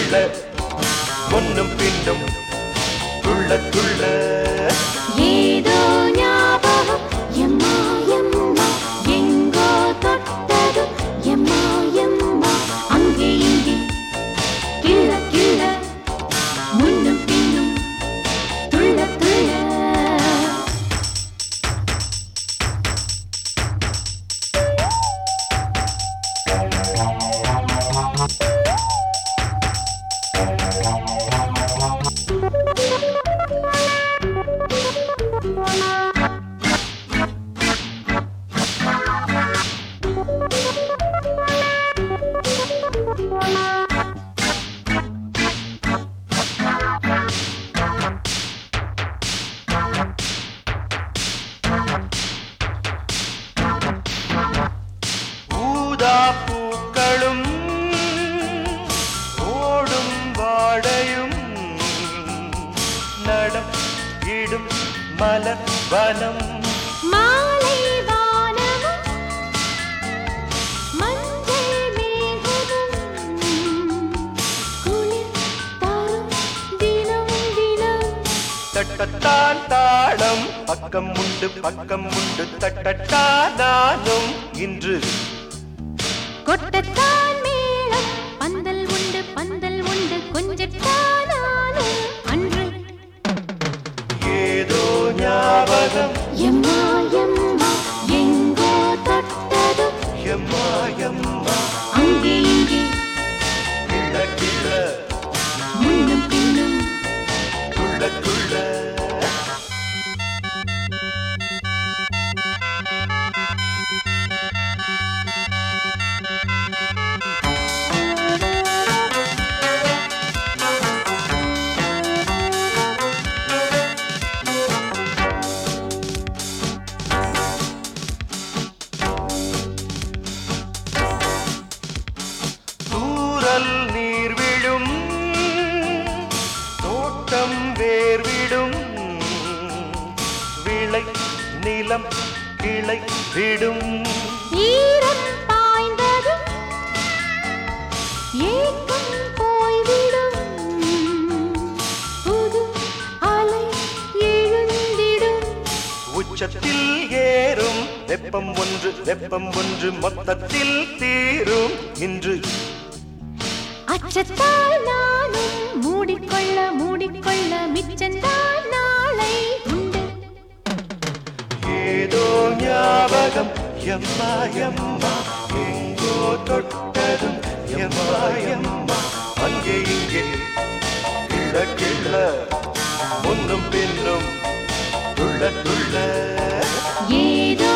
கிள்ள முன்னும் பின்னும் துள்ள துள்ள ஏதோ ஞாபகம் எம்மா எம்மா எங்கோ தொட்டது எம்மா எம்மா அங்கே இங்கே கிள்ள கிள்ள முன்னும் பின்னும் துள்ள துள்ள ஊதா பூக்களும் ஓடும் வாடையும் நடம் இடும் மலர் வனம் மாலை வானமும் மஞ்சள் மேகமும் குளிர் தரும் தினம் தினம் தட்டத்தான் தாளம் பக்கம் உண்டு பக்கம் உண்டு தட்டட்டா நானும் இன்று கொட்டத்தான் மேளம் பந்தல் உண்டு பந்தல் உண்டு கொஞ்சத்தானாலும் அன்று ஏதோ ஞாபகம் எம்மா எம்மா எங்கோ தொட்டது எம்மா எம்மா அங்கே இங்கே கிள்ள கிள்ள முன்னும் பின்னும் துள்ள துள்ள தூரல் நீர் விழும் தோட்டம் வேர் விடும் விளை நிலம் கிளை விடும் ஈரம் பாய்ந்ததும் ஏக்கம் போய்விடும் புது அலை எழுந்திடும் உச்சத்தில் ஏறும் வெப்பம் ஒன்று வெப்பம் ஒன்று மொத்தத்தில் தீரும் இன்று அச்சத்தால் நானும் மூடிக்கொள்ள மூடிக்கொள்ள மிச்சந்தான் நாளை உண்டு ஏதோ ஞாபகம் எம்மா எம்மா எங்கோ தொட்டதும் எம்மா எம்மா அங்கே இங்கே கிள்ள கிள்ள முன்னும் பின்னும் துள்ள துள்ள ஏதோ